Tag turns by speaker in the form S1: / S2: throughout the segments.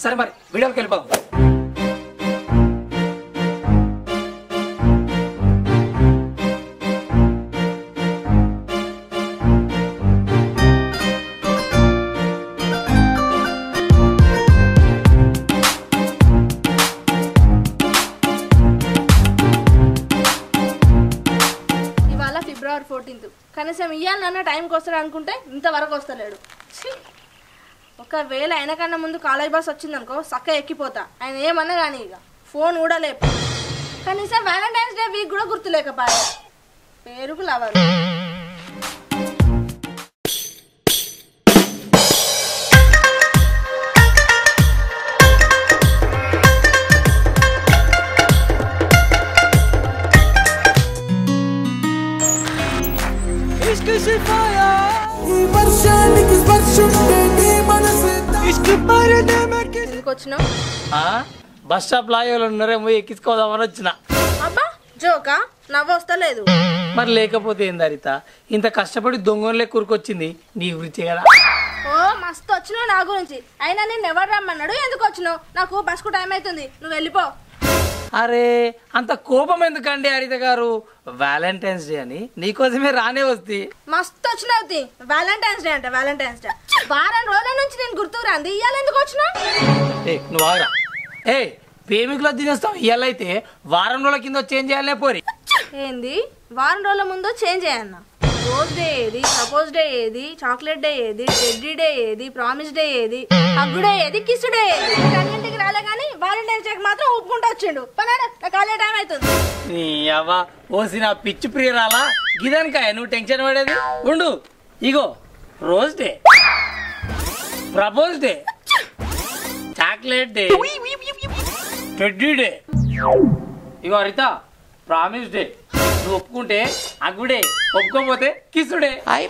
S1: సరే మరి వీడియోకి వెళ్ళిపోదాం
S2: ఇవాళ ఫిబ్రవరి ఫోర్టీన్త్ కనీసం ఇయ్యాలన్న టైంకి వస్తాడు అనుకుంటే ఇంతవరకు వస్తలేడు ఛీ! ఒకవేళ ఆయన కన్నా ముందు కాలేజ్ బస్ వచ్చిందనుకో సక్క ఎక్కిపోతా ఆయన ఏమన్నా కానీ ఇక ఫోన్ కూడా లేపు కనీసం వ్యాలంటైన్స్ డే వీక్ కూడా గుర్తులేకపోయా పేరుకు లవరు
S3: ఈ వర్షానికి స్పర్శుంటే నీ మనసు
S2: ఎందుకు వచ్చినావు
S1: బస్ స్టాప్ లాయోలు ఉన్నారేమో ఎక్కించుకోదామని వచ్చిన
S2: అబ్బా జోకా నవ్వు వస్తలేదు
S1: మరి లేకపోతే ఏంది హరిత ఇంత కష్టపడి దొంగలే కూరుకొచ్చింది నీ గురించే కదా
S2: ఓ మస్తు వచ్చినావు నా గురించి అయినా నేను ఎవరు రమ్మన్నాడు ఎందుకు వచ్చినావు నాకు బస్కు టైం అవుతుంది నువ్వు వెళ్ళిపో
S1: అరే అంత కోపం ఎందుకండి హరిత గారు వ్యాలంటైన్స్ డే అని నీకోసమే రానే వస్తే
S2: మస్తు వచ్చినావు తి. వ్యాలంటైన్స్ డే అంట వ్యాలంటైన్స్ డే వారం రోజుల నుంచి నేను గుర్తుకు రాంది ఇవాళ ఎందుకు వచ్చినావు
S1: ఏ నువ్వు ఆగరా ఏ ప్రేమికుల దినోత్సవం ఇయ్యాలైతే వారం రోజుల కింద చేంజ్ చేయాలనే పోరి
S2: ఏంది వారం రోజుల ముందు చేంజ్ అయ్యన్న రోజ్ డే ఏది ప్రపోజ్ డే ఏది చాక్లెట్ డే ఏది టెడ్డీ డే ఏది ప్రామిస్ డే ఏది హగ్గు డే ఏది కిస్ డే ఏది అన్నింటికి రాలే కానీ వాలంటైన్స్ డే మాత్రం ఒప్పుకుంటూ వచ్చిండు పనాడు నా కాలే టైం అవుతుంది
S1: నీ అవ్వ ఓసి నా పిచ్చి ప్రియురాలా గిదానికాయ నువ్వు టెన్షన్ పడేది ఉండు ఇగో rose day propose day chocolate day teddy day ఇగో హరిత ప్రామిస్ డే నువ్వు ఒప్పుకుంటే అగ్గుడే ఒప్పుకోకపోతే కిసుడే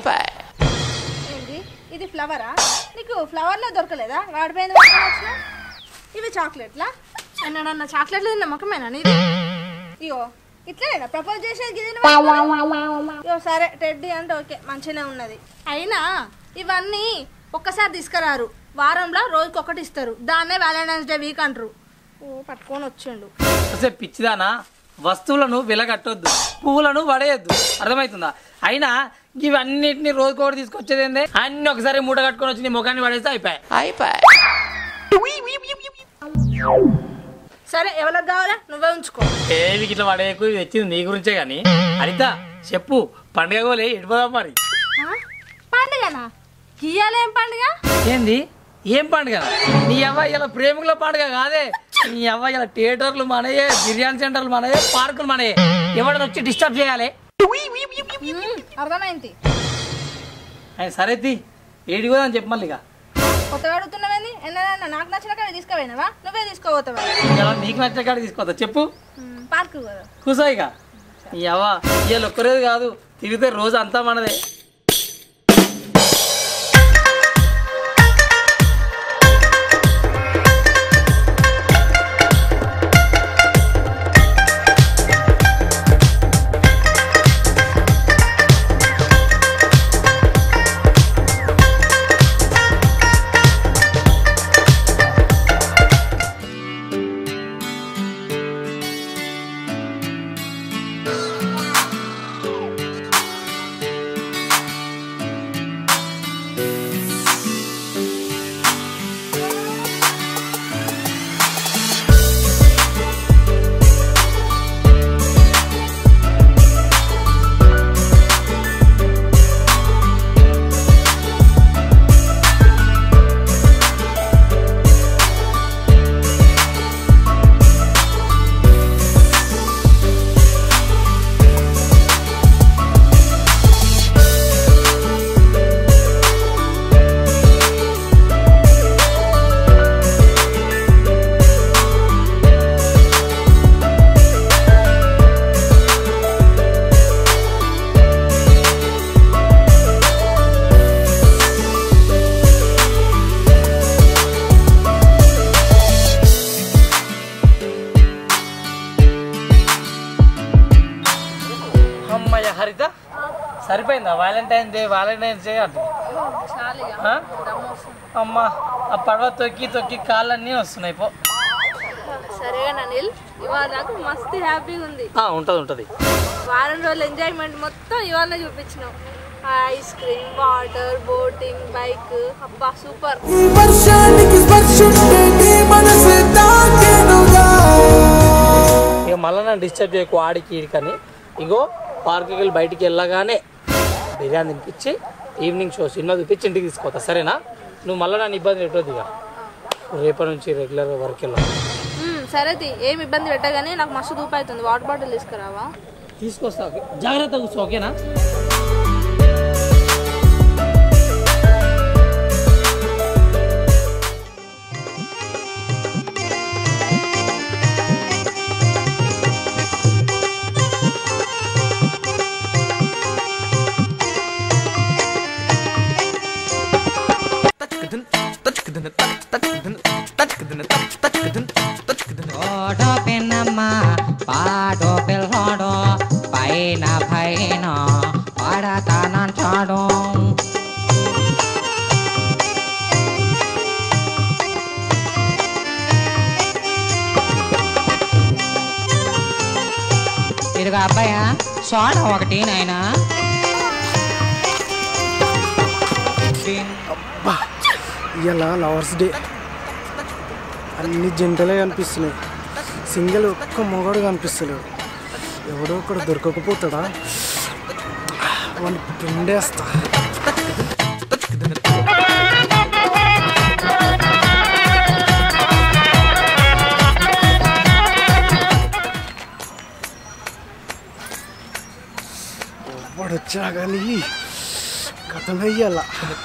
S2: ఏంది ఇది ఫ్లవరా నీకు ఫ్లవర్లో దొరకలేదా వాడిపోయింది పట్టుకొని వచ్చినా ఇవి చాక్లెట్లా ఎన్నడన్నా చాక్లెట్లు తిన్న ముఖమేనా నీది ఇగో ఇట్లేనా ప్రపోజ్ చేసేది గిది నువ్వు? ఇగో సరే టెడ్డీ అంటే ఓకే మంచిగానే ఉన్నది అయినా ఇవన్నీ ఒక్కసారి తీసుకురారు వారంలో రోజుకి ఒకటి ఇస్తారు దాన్నే వ్యాలంటైన్స్ డే వీక్ అంటారు ఓ పట్టుకొని వచ్చిండు
S1: అసలు పిచ్చిదానా వస్తువులను వెలగట్టొద్దు పువ్వులను పడేయద్దు అర్థమవుతుందా అయినా ఇవన్నిటిని రోజుకోటి తీసుకొచ్చేది ఏందే అన్ని ఒకసారి మూట కట్టుకొని వచ్చి నీ ముఖాన్ని పడేస్తే అయిపోయాయి
S2: సరే ఎవరికి కావాలా నువ్వే ఉంచుకో
S1: ఏవి ఇట్లా పడేయకు ఇది తెచ్చింది నీ గురించే గాని హరిత చెప్పు పండుగ పోలే ఎడిపోదాం మరి
S2: ఆ? పండుగనా గీయాలేం పండుగ
S1: ఏంది ఏం పండుగ నీ అవ్వ ఇలా ప్రేమికుల పండుగ కాదే నీ అవ్వ ఇలా థియేటర్లు మనయే బిర్యానీ సెంటర్లు మనయే పార్కులు మనయే ఎవడని వచ్చి డిస్టర్బ్ చేయాలి
S2: మ్మ్, అర్థమైంది
S1: ఆయన సరే తీ ఏడికి పోదాం చెప్పు మళ్ళీ ఇక
S2: కొత్తగా అడుగుతున్నావేంది ఎన్నదన్నా నాకు నచ్చిన కాడ తీసుకుపోయినావా నువ్వే తీసుకోపోతావా
S1: ఇలా నీకు నచ్చే కాడ తీసుకోవద్దా చెప్పు
S2: పార్కు కదా
S1: కూసో ఇక ఈ అవ్వ ఇవాళ ఒక్కరేది కాదు తిరిగితే రోజు అంతా మనదే వ్యాలంటైన్స్ డే వ్యాలంటైన్స్ డే అంటే
S2: చాలిగా
S1: ఆ?
S2: దమ్ము వస్తుంది.
S1: అమ్మా ఆ పడవ తొక్కి తొక్కి కాళ్ళన్నీ వస్తున్నాయి పో
S2: సరేగా అనిల్ ఇవాళ నాకు మస్తు హ్యాపీగా ఉంది
S1: ఆ, ఉంటది ఉంటది
S2: వారం రోజులు ఎంజాయ్మెంట్ మొత్తం ఇవాళ చూపించినాం ice cream water boating bike అబ్బా సూపర్
S3: ఈ వర్షానికి స్పర్శుంటే నీ మనసు తాకేనుగా
S1: ఇక మళ్ళీ నన్ను డిస్టర్బ్ చేయకు ఆడికి ఈడికని ఇగో పార్క్కి వెళ్ళి బయటికి వెళ్ళగానే బిర్యానీ తినిపించి ఈవినింగ్ షో సినిమా చూపించి ఇంటికి తీసుకోతా సరేనా నువ్వు మళ్ళీ నన్ను ఇబ్బంది పెట్టొద్దు ఇక రేపటి నుంచి రెగ్యులర్గా వర్క్ వెళ్ళాలి
S2: మ్మ్, సరే తి, ఏం ఇబ్బంది పెట్టగానే నాకు మస్తు దూపు అవుతుంది వాటర్ బాటిల్ తీసుకురావా
S1: తీసుకొస్తా జాగ్రత్త కూర్చో ఓకేనా
S4: ఓడో పెన్నమ్మ పాడో పిల్లోడో పైన పైన పడతానంటాడు ఇదిగో అబ్బాయ సోడా ఒకటి నాయనా
S5: ఇలా లవర్స్ డే అన్ని జంటలే కనిపిస్తున్నాయి సింగిల్ ఒక్క మొగడు కనిపిస్తలేడు ఎవడో ఒకడు దొరకకపోతాడా వాడిని పిండేస్తా వాడు వచ్చా కానీ కథమయ్యాల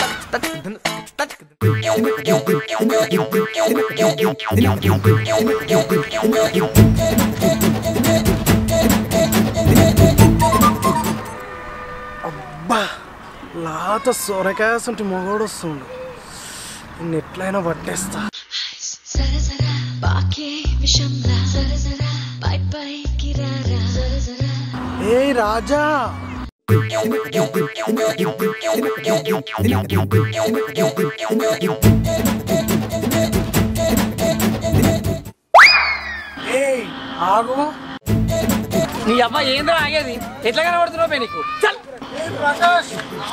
S5: అబ్బా లాత సొరకాయ సొంటి మొగోడు వస్తుండు నిన్ను ఎట్లయినా పట్టేస్తా
S6: జర జర బాకే విషంలా జర జర పై పై కిరారా జర జర
S5: ఏ రాజా ఏయ్, ఆగు
S1: నీ అమ్మ ఏందో ఆగేది ఎట్లా కనబడుతున్నావు పే నీకు చల్
S5: ప్రకాష్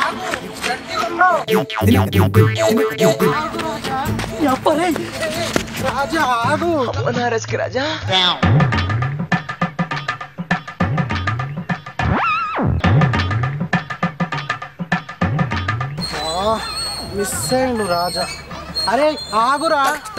S5: చెప్పరే రాజా ఆగు రాజా మిస్ అయ్యిండు రాజా అరే ఆగురా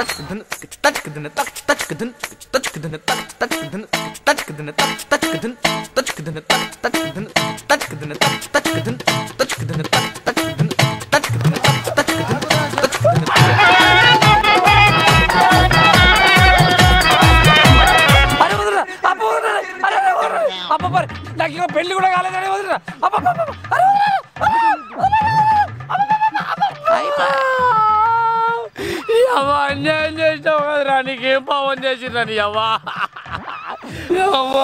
S1: అరే వదిలేరా అప్ప వదిలేరా అరే అరే వదిలేరా అప్ప పరి నాకు ఇంకా పెళ్లి కూడా కాలేదని వదిలేరా అప్ప అప్ప అప్ప, అరే వదిలేరా అరే, వదిలేరా, వదిలేరా, అప్ప, అప్ప, అయ్యా. ఈ అవ్వ అన్యాయం చేసినావు కదరా నీకేం పావం చేసిండ్రా నీ అవ్వ ఈ అవ్వ.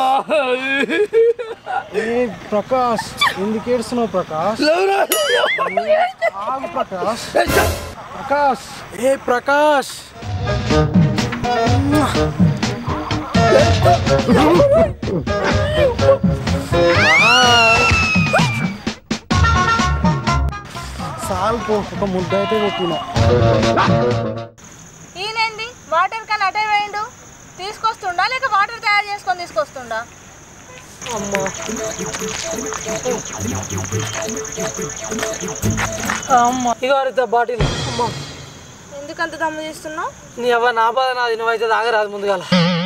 S5: ఏ ప్రకాష్ ఎందుకు ఏడుస్తున్నావు ప్రకాష్
S1: లేవురా, ఈ అవ్వ.
S5: ఆగు ప్రకాష్ ప్రకాష్ ఏ ప్రకాష్ సాల్ పో ఒక ముద్ద అయితే పెట్టిన
S2: ఈయనేంది వాటర్ కానీ అటే వేయండు తీసుకొస్తుండా లేక వాటర్ తయారు చేసుకొని తీసుకొస్తుండా
S1: అమ్మ ఇగో హరిత బాటిల్ అమ్మ
S2: ఎందుకంత దమ్ము తీస్తున్నావు
S1: నీ అవ్వ నా బాధ నాది నువ్వైతే తాగరాదు ముందుగాల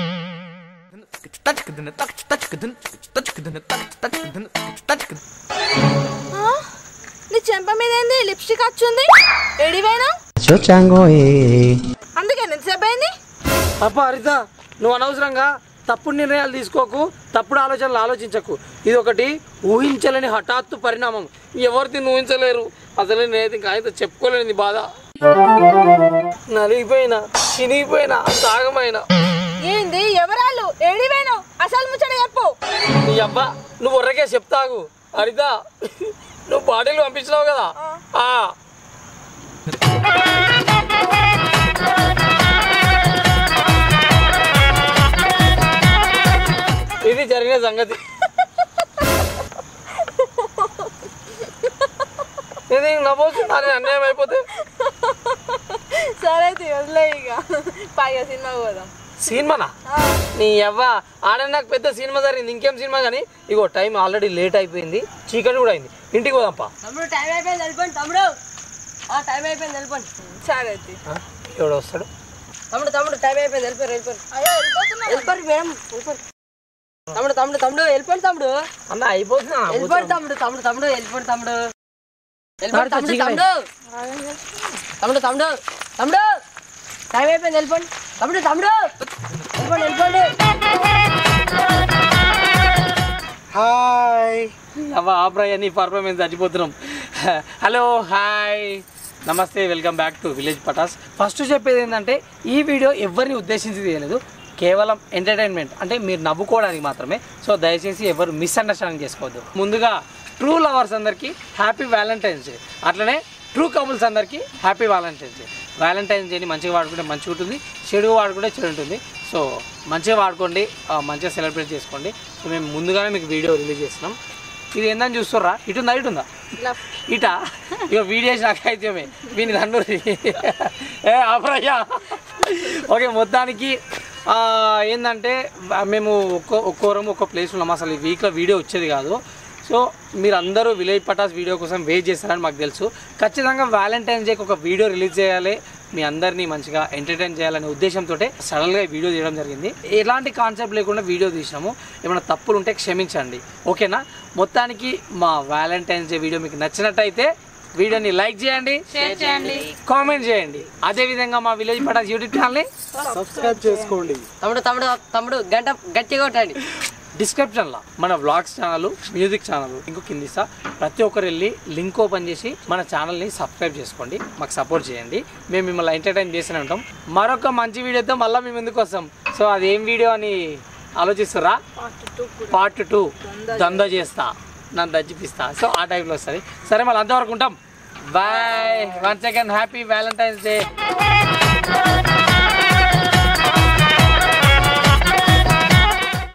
S2: నీ చెంప మీద ఏంది లిప్స్టిక్ వచ్చింది ఎడివేనా అందుకే ఎంతసేపు అయింది
S1: అప్ప హరిత నువ్వు అనవసరంగా తప్పుడు నిర్ణయాలు తీసుకోకు తప్పుడు ఆలోచనలు ఆలోచించకు ఇది ఒకటి ఊహించలేని హఠాత్తు పరిణామం ఎవరిది ఊహించలేరు అసలు నేనైతే ఇంకా అయితే చెప్పుకోలేని నీ బాధ నలిగిపోయినా చినిగిపోయినా తాగమైనా
S2: ఏంది ఎవరాళ్ళు ఎడివేను అసలు ముచ్చట చెప్పు
S1: నీ అబ్బా నువ్వు ఒర్రకే చెప్తాగు హరిత నువ్వు బాటిల్ పంపించినావు కదా ఆ. ఇది జరిగిన సంగతి ఇది నవ్వుతుంది అని అన్యాయం అయిపోతే
S2: సరే అయితే వదిలే ఇక పైగా సినిమా పోదాం
S1: సినిమానా నీ అవ్వ ఆడ నాకు పెద్ద సినిమా జరిగింది ఇంకేం సినిమా కానీ ఇగో టైం ఆల్రెడీ లేట్ అయిపోయింది చీకటి కూడా అయింది ఇంటికి పోదాంపా
S7: తమ్ముడు టైం అయిపోయింది వెళ్ళిపోండి తమ్ముడు ఆ టైం అయిపోయింది వెళ్ళిపోండి
S2: సరే అయితే
S1: ఎవడు వస్తాడు
S7: తమ్ముడు తమ్ముడు టైం అయిపోయింది వెళ్ళిపోయారు వెళ్ళిపోయారు
S2: అయ్యో వెళ్ళిపోతున్నా
S7: వెళ్ళిపోరు మేడం వెళ్ళిపోరు తమ్ముడు తమ్ముడు తమ్ముడు వెళ్ళిపోండి తమ్ముడు
S1: అన్న అయిపోతున్నా
S7: వెళ్ళిపోండి తమ్ముడు తమ్ముడు తమ్ముడు వెళ్ళిపోండి తమ్ముడు వెళ్ళిపోండి
S1: తాడుతో
S7: తమ్ముడు
S1: చీకటి.
S7: తమ్ముడు తమ్ముడు తమ్ముడు తమ్ముడు టైం అయిపోయింది వెళ్ళిపోండి తమ్ముడు తమ్ముడు వెళ్ళిపోండి వెళ్ళిపోండి
S5: హాయ్
S1: అవ్వ ఆబ్రాయ్ అని పర్ఫార్మెన్స్ చచ్చిపోతున్నాం హలో హాయ్ నమస్తే welcome back to village Patas first చెప్పేది ఏంటంటే ఈ వీడియో ఎవరిని ఉద్దేశించి తీయలేదు కేవలం ఎంటర్టైన్మెంట్ అంటే మీరు నవ్వుకోవడానికి మాత్రమే సో దయచేసి ఎవరు మిస్అండర్స్టాండింగ్ చేసుకోవద్దు ముందుగా ట్రూ లవర్స్ అందరికీ హ్యాపీ వ్యాలంటైన్స్ డే అట్లనే ట్రూ కపుల్స్ అందరికీ హ్యాపీ వ్యాలంటైన్స్ డే వ్యాలంటైన్స్ డేని మంచిగా వాడుకుంటే మంచిగా ఉంటుంది చెడుగా వాడుకుంటే చెడు ఉంటుంది సో మంచిగా వాడుకోండి ఆ, మంచిగా సెలబ్రేట్ చేసుకోండి సో మేము ముందుగానే మీకు వీడియో రిలీజ్ చేస్తున్నాం ఇది ఏందని చూస్తుర్రా ఇటు ఉందా ఇటు ఉందా ఇటా ఇక వీడియో నాకైతే వీని దండు ఏ ఆపరయ్యా ఓకే మొత్తానికి ఆ, ఏంటంటే మేము ఒక్కో ఒక్కోరం ఒక్కో ప్లేస్ ఉన్నాం అసలు ఈ వీక్లో వీడియో వచ్చేది కాదు సో మీరు అందరూ విలేజ్ పటాస్ వీడియో కోసం వెయిట్ చేస్తారని మాకు తెలుసు ఖచ్చితంగా వ్యాలంటైన్స్ డేకి ఒక వీడియో రిలీజ్ చేయాలి మీ అందరినీ మంచిగా ఎంటర్టైన్ చేయాలనే ఉద్దేశంతో సడన్గా ఈ వీడియో తీయడం జరిగింది ఎలాంటి కాన్సెప్ట్ లేకుండా వీడియో తీసినాము ఏమైనా తప్పులు ఉంటే క్షమించండి ఓకేనా మొత్తానికి మా వ్యాలంటైన్స్ డే వీడియో మీకు నచ్చినట్టయితే వీడియోని లైక్ చేయండి
S2: షేర్ చేయండి
S1: కామెంట్ చేయండి అదే విధంగా మా విలేజ్ పటాస్ యూట్యూబ్ ఛానల్ని
S5: సబ్స్క్రైబ్ చేసుకోండి
S7: తమ్ముడు తమ్ముడు తమ్ముడు గంట గట్టిగా కొట్టండి
S1: డిస్క్రిప్షన్లో మన వ్లాగ్స్ ఛానల్ మ్యూజిక్ ఛానల్ ఇంకో కింద ఇస్తా ప్రతి ఒక్కరు వెళ్ళి లింక్ ఓపెన్ చేసి మన ఛానల్ని సబ్స్క్రైబ్ చేసుకోండి మాకు సపోర్ట్ చేయండి మేము మిమ్మల్ని ఎంటర్టైన్ చేస్తూనే ఉంటాం మరొక మంచి వీడియోతో మళ్ళీ మేము ఎందుకు వస్తాం సో అది ఏం వీడియో అని ఆలోచిస్తురా పార్ట్ టూ దంద చేస్తా నన్ను దచ్చిపిస్తా సో ఆ టైప్లో వస్తుంది సరే మళ్ళీ అంతవరకు ఉంటాం bye once again happy Valentine's day